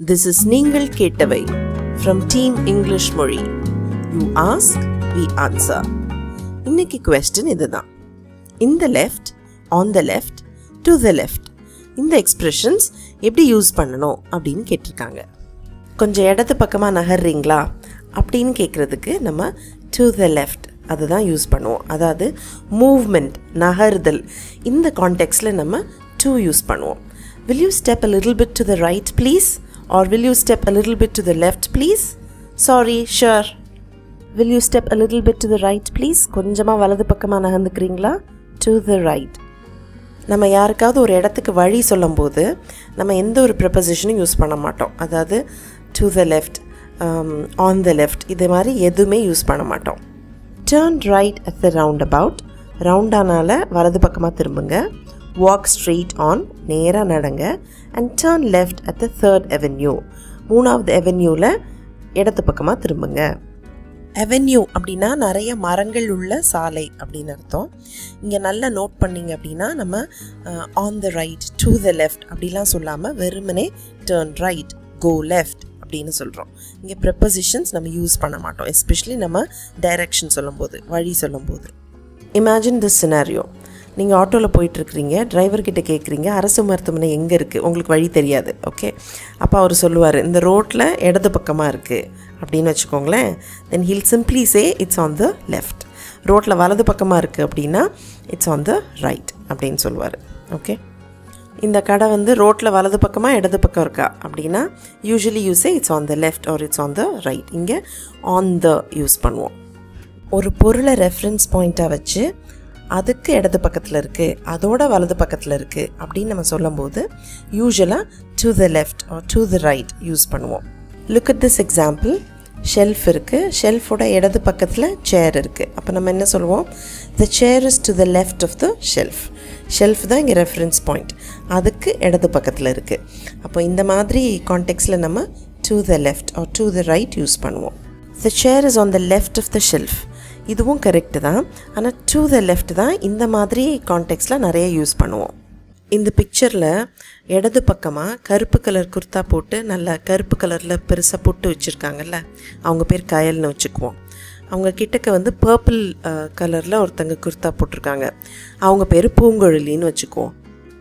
This is நீங்கள் கேட்டவை from team English மொழி யூ ஆஸ்க் வி ஆன்சர் இன்னைக்கு கொஸ்டின் இதுதான் in the left on the left to the left இந்த expressions எப்படி யூஸ் பண்ணணும் அப்படின்னு கேட்டிருக்காங்க கொஞ்சம் இடது பக்கமாக நகர்றீங்களா அப்படின்னு கேட்குறதுக்கு நம்ம டு த லெஃப்ட் அதுதான் யூஸ் பண்ணுவோம் அதாவது மூவ்மெண்ட் நகருதல் இந்த கான்டெக்ட்ஸில் நம்ம டு யூஸ் பண்ணுவோம் will you step a little bit to the right please or will you step a little bit to the left please sorry sure will you step a little bit to the right please கொஞ்சமாக வலது பக்கமாக நகர்ந்துக்கிறீங்களா to the right நம்ம யாருக்காவது ஒரு இடத்துக்கு வழி சொல்லும்போது நம்ம எந்த ஒரு ப்ரிப்பசிஷனும் யூஸ் பண்ண மாட்டோம் அதாவது to the left on the left இது மாதிரி எதுவுமே யூஸ் பண்ண மாட்டோம் turn right at the roundabout ரவுண்டானால வலது பக்கமாக திரும்புங்க வாக் ஸ்ட்ரெயிட் ஆன் நேராக நடங்க and turn left at the third avenue மூணாவது அவென்யூவில் இடது பக்கமாக திரும்புங்க அவென்யூ அப்படின்னா நிறைய மரங்கள் உள்ள சாலை அப்படின்னு அர்த்தம் இங்கே நல்லா நோட் பண்ணிங்க அப்படின்னா நம்ம on the right to the left அப்படிலாம் சொல்லாமல் வெறுமனே டேர்ன் ரைட் கோ லெஃப்ட் அப்படின்னு சொல்கிறோம் இங்கே ப்ரெப்பசிஷன்ஸ் நம்ம யூஸ் பண்ண மாட்டோம் எஸ்பெஷலி நம்ம டைரக்ஷன் சொல்லும்போது வழி சொல்லும்போது இமேஜின் திஸ் சினாரியோ நீங்கள் ஆட்டோவில் போயிட்டுருக்கிறீங்க டிரைவர்கிட்ட கேட்குறீங்க அரசு மருத்துவமனை எங்கே இருக்குது உங்களுக்கு வழி தெரியாது ஓகே அப்போ அவர் சொல்லுவார் இந்த ரோட்டில் இடது பக்கமாக இருக்குது அப்படின்னு வச்சுக்கோங்களேன் then he'll simply say it's on the left ரோட்டில் வலது பக்கமாக இருக்குது அப்படின்னா இட்ஸ் ஆன் த ரைட் அப்படின்னு சொல்லுவார் ஓகே இந்த கடை வந்து ரோட்டில் வலது பக்கமாக இடது பக்கம் இருக்கா அப்படின்னா usually use it's on the left or it's on the right இங்கே ஆன் த யூஸ் பண்ணுவோம் ஒரு பொருளை ரெஃபரன்ஸ் பாயிண்ட்டாக வச்சு அதுக்கு இடது பக்கத்தில் இருக்குது அதோட வலது பக்கத்தில் இருக்குது அப்படின்னு நம்ம சொல்லும்போது யூஸ்வலாக to the left or to the right use பண்ணுவோம் look at this example shelf இருக்குது ஷெல்ஃபோட இடது பக்கத்தில் சேர் இருக்குது அப்போ நம்ம என்ன சொல்லுவோம் the chair is to the left of the shelf shelf தான் இங்கே ரெஃபரன்ஸ் பாயிண்ட் அதுக்கு இடது பக்கத்தில் இருக்குது அப்போ இந்த மாதிரி கான்டெக்ட்ஸில் நம்ம to the left or to the right use பண்ணுவோம் the chair is on the left of the shelf இதுவும் கரெக்டு தான் ஆனால் டு த லெஃப்ட் தான் இந்த மாதிரி கான்டெக்ட்ஸில் நிறைய யூஸ் பண்ணுவோம் இந்த பிக்சரில் இடது பக்கமாக கருப்பு கலர் குர்த்தா போட்டு நல்ல கருப்பு கலரில் பெருசாக பொட்டு வச்சுருக்காங்கல்ல அவங்க பேர் கயல்னு வச்சுக்குவோம் அவங்க கிட்டக்க வந்து பர்பிள் கலரில் ஒருத்தங்க குர்த்தா போட்டிருக்காங்க அவங்க பேர் பூங்குழலின்னு வச்சுக்குவோம்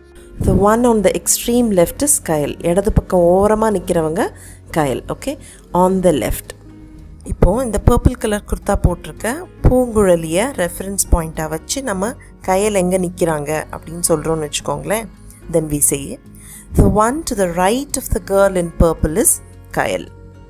the one on the extreme left is Kayal இடது பக்கம் ஓரமாக நிற்கிறவங்க Kayal okay on the left இப்போது இந்த பர்பிள் கலர் குர்த்தா போட்டிருக்க பூங்குழலியை ரெஃபரன்ஸ் பாயிண்ட்டாக வச்சு நம்ம கையில் எங்கே நிற்கிறாங்க அப்படின்னு சொல்கிறோன்னு வச்சுக்கோங்களேன் then we say the one to the right of the girl in purple is Kayal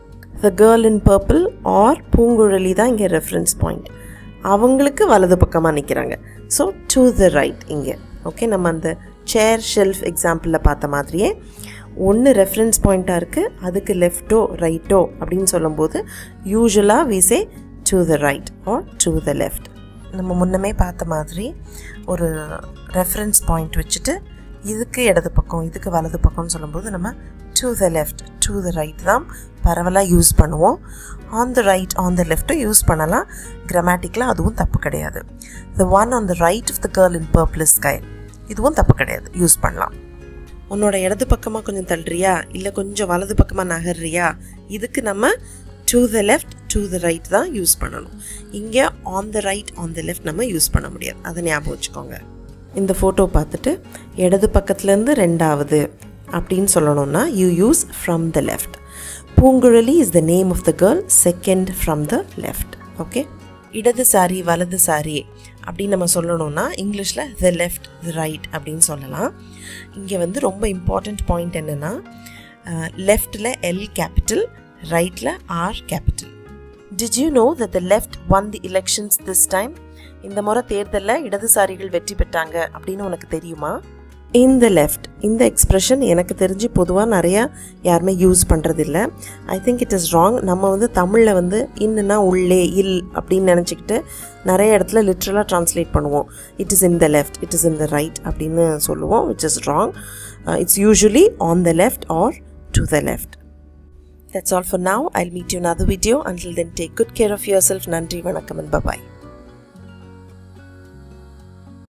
the girl in purple or Poonguzhali தான் இங்கே ரெஃபரன்ஸ் பாயிண்ட் அவங்களுக்கு வலது பக்கமாக நிற்கிறாங்க ஸோ டு த ரைட் இங்கே ஓகே நம்ம அந்த சேர் ஷெல்ஃப் எக்ஸாம்பிளில் பார்த்த மாதிரியே ஒன்று ரெஃபரன்ஸ் பாயிண்ட்டாக இருக்குது அதுக்கு லெஃப்ட்டோ ரைட்டோ அப்படின்னு சொல்லும்போது யூஸ்வலாக we say to the right or to the left நம்ம முன்னமே பார்த்த மாதிரி ஒரு ரெஃபரன்ஸ் பாயிண்ட் வச்சுட்டு இதுக்கு இடது பக்கம் இதுக்கு வலது பக்கம்னு சொல்லும்போது நம்ம to the left to the right தான் பரவலாக யூஸ் பண்ணுவோம் on the right on the லெஃப்ட்டும் யூஸ் பண்ணலாம் கிராமட்டிக்கலாக அதுவும் தப்பு கிடையாது the one on the right of the girl in purple sky இதுவும் தப்பு கிடையாது யூஸ் பண்ணலாம் உன்னோட இடது பக்கமாக கொஞ்சம் தள்ளுறியா இல்லை கொஞ்சம் வலது பக்கமாக நகர்றியா இதுக்கு நம்ம to the left to the right தான் யூஸ் பண்ணணும் இங்கே on the right on the left நம்ம யூஸ் பண்ண முடியாது அதை ஞாபகம் வச்சுக்கோங்க இந்த ஃபோட்டோ பார்த்துட்டு இடது பக்கத்துலேருந்து ரெண்டாவது அப்படின்னு சொல்லணும்னா you use from the left Poonguzhali is the name of the girl second from the left okay இடது சாரி வலது சாரி அப்படின்னு நம்ம சொல்லணும்னா இங்கிலீஷில் த லெஃப்ட் த ரைட் அப்படின்னு சொல்லலாம் இங்கே வந்து ரொம்ப இம்பார்ட்டண்ட் பாயிண்ட் என்னென்னா லெஃப்டில் எல் கேபிட்டல் ரைட்டில் R capital did you know that the left won the elections this time இந்த முறை தேர்தலில் இடதுசாரிகள் வெற்றி பெற்றாங்க அப்படின்னு உனக்கு தெரியுமா இந்த லெஃப்ட் இந்த எக்ஸ்ப்ரெஷன் எனக்கு தெரிஞ்சு பொதுவாக நிறையா யாருமே யூஸ் பண்ணுறதில்ல I think it is wrong நம்ம வந்து தமிழில் வந்து இன்னுனா உள்ளே இல் அப்படின்னு நினச்சிக்கிட்டு நிறைய இடத்துல லிட்ரலாக ட்ரான்ஸ்லேட் பண்ணுவோம் it is in the left it is in the right அப்படின்னு சொல்லுவோம் which is wrong it's usually on the left or to the left That's all for now. I'll meet you in another video. Until then, take good care of yourself. Nandri, vanakkam and bye-bye.